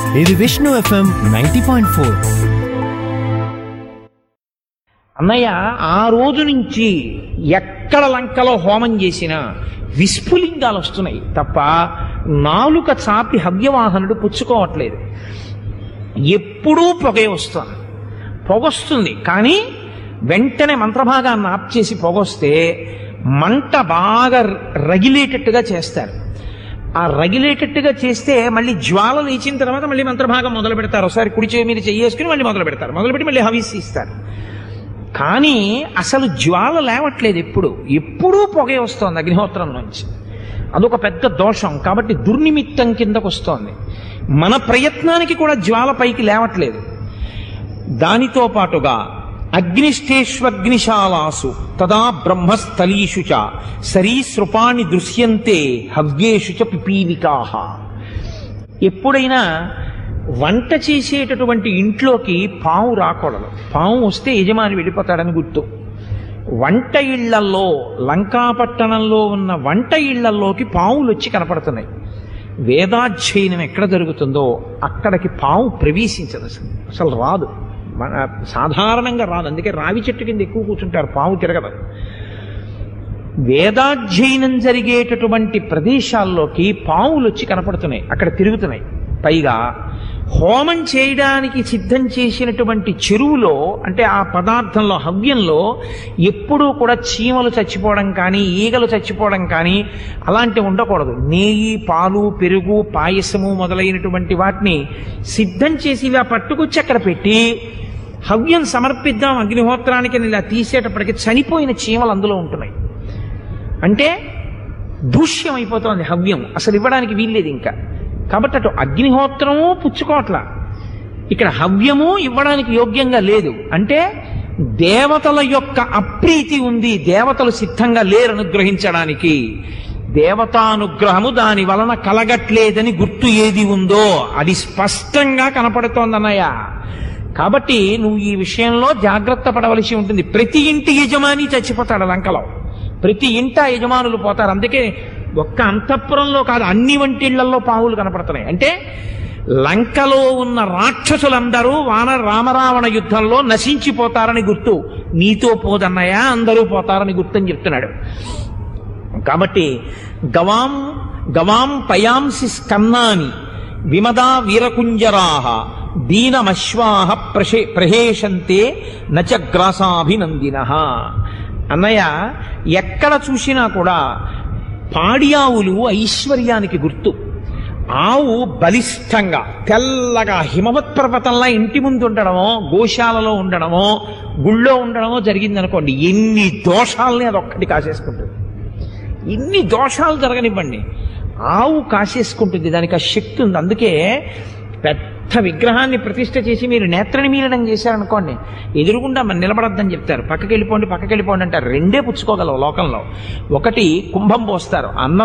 ఇది Vishnu F M ninety point four అన్నయ్య ఆ రోజు నుంచి ఎక్కడ లంకలో హోమం చేసినా విస్ఫులింగాలు వస్తున్నాయి తప్ప నాలుక చాపి హవ్యవాహనుడు పుచ్చుకోవట్లేదు ఎప్పుడూ పొగే వస్తుంది పొగొస్తుంది కానీ వెంటనే మంత్రభాగాన్ని ఆప్ చేసి పొగొస్తే మంట బాగా రగిలేటట్టుగా చేస్తారు ఆ రగిలేటట్టుగా చేస్తే మళ్ళీ జ్వాల లేచిన తర్వాత మళ్ళీ మంత్రభాగం మొదలు పెడతారు ఒకసారి కుడి చేయి మీద చెయ్యేసుకుని మళ్ళీ మొదలు పెడతారు మొదలుపెట్టి మళ్ళీ హవిస్ ఇస్తారు కానీ అసలు జ్వాల లేవట్లేదు ఎప్పుడు ఎప్పుడూ పొగే వస్తోంది అగ్నిహోత్రం నుంచి అదొక పెద్ద దోషం కాబట్టి దుర్నిమిత్తం కిందకు వస్తోంది మన ప్రయత్నానికి కూడా జ్వాల పైకి లేవట్లేదు దానితో పాటుగా అగ్నిష్టేష్వగ్నిశాలాసు తదా బ్రహ్మస్థలీషు చ సరీసృపాణి దృశ్యంతే హవ్యేషు చ పిపీలికాహ ఎప్పుడైనా వంట చేసేటటువంటి ఇంట్లోకి పాము రాకూడదు పాము వస్తే యజమాని వెళ్ళిపోతాడని గుర్తు వంట ఇళ్లల్లో లంకాపట్టణంలో ఉన్న వంట ఇళ్లల్లోకి పాములు వచ్చి కనపడుతున్నాయి వేదాధ్యయనం ఎక్కడ జరుగుతుందో అక్కడికి పాము ప్రవేశించదు అసలు అసలు రాదు మన సాధారణంగా రాదు అందుకే రావి చెట్టు కింద ఎక్కువ కూర్చుంటారు పాము తిరగదు వేదాధ్యయనం జరిగేటటువంటి ప్రదేశాల్లోకి పాములు వచ్చి కనపడుతున్నాయి అక్కడ తిరుగుతున్నాయి పైగా హోమం చేయడానికి సిద్ధం చేసినటువంటి చెరువులో అంటే ఆ పదార్థంలో హవ్యంలో ఎప్పుడూ కూడా చీమలు చచ్చిపోవడం కానీ ఈగలు చచ్చిపోవడం కానీ అలాంటివి ఉండకూడదు నెయ్యి పాలు పెరుగు పాయసము మొదలైనటువంటి వాటిని సిద్ధం చేసి ఇలా పట్టుకొచ్చి అక్కడ పెట్టి హవ్యం సమర్పిద్దాం అగ్నిహోత్రానికి అని ఇలా తీసేటప్పటికి చనిపోయిన చీమలు అందులో ఉంటున్నాయి అంటే దూష్యం అయిపోతోంది హవ్యం అసలు ఇవ్వడానికి వీల్లేదు ఇంకా కాబట్టి అటు అగ్నిహోత్రము పుచ్చుకోవట్లా ఇక్కడ హవ్యము ఇవ్వడానికి యోగ్యంగా లేదు అంటే దేవతల యొక్క అప్రీతి ఉంది దేవతలు సిద్ధంగా లేరు అనుగ్రహించడానికి దేవతానుగ్రహము దాని వలన కలగట్లేదని గుర్తు ఏది ఉందో అది స్పష్టంగా కనపడుతోందన్నయ్య కాబట్టి నువ్వు ఈ విషయంలో జాగ్రత్త పడవలసి ఉంటుంది ప్రతి ఇంటి యజమాని చచ్చిపోతాడు లంకలో ప్రతి ఇంట యజమానులు పోతారు అందుకే ఒక్క అంతఃపురంలో కాదు అన్ని వంటిళ్లలో పావులు కనపడుతున్నాయి అంటే లంకలో ఉన్న రాక్షసులందరూ వాన రామరావణ యుద్ధంలో నశించిపోతారని గుర్తు నీతో పోదన్నయ్య అందరూ పోతారని గుర్తని చెప్తున్నాడు కాబట్టి గవాం గవాం పయాంసి స్కన్నాని విమదా వీరకుంజరాహ దీనమశ్వాహ ప్రశే ప్రహేషంతే నచగ్రాసాభినందిన అన్నయ్య ఎక్కడ చూసినా కూడా పాడియావులు ఐశ్వర్యానికి గుర్తు ఆవు బలిష్టంగా తెల్లగా హిమవత్ పర్వతంలా ఇంటి ముందు ఉండడమో గోశాలలో ఉండడమో గుళ్ళో ఉండడమో జరిగిందనుకోండి ఎన్ని దోషాలని అది ఒక్కటి కాసేసుకుంటుంది ఇన్ని దోషాలు జరగనివ్వండి ఆవు కాసేసుకుంటుంది దానికి ఆ శక్తి ఉంది అందుకే పెద్ద విగ్రహాన్ని ప్రతిష్ఠ చేసి మీరు నేత్ర నిమీలనం చేశారనుకోండి ఎదురుగుండా మన నిలబడద్దని చెప్తారు పక్కకి వెళ్ళిపోండి పక్కకి వెళ్ళిపోండి అంటారు రెండే పుచ్చుకోగలవు లోకంలో ఒకటి కుంభం పోస్తారు అన్నం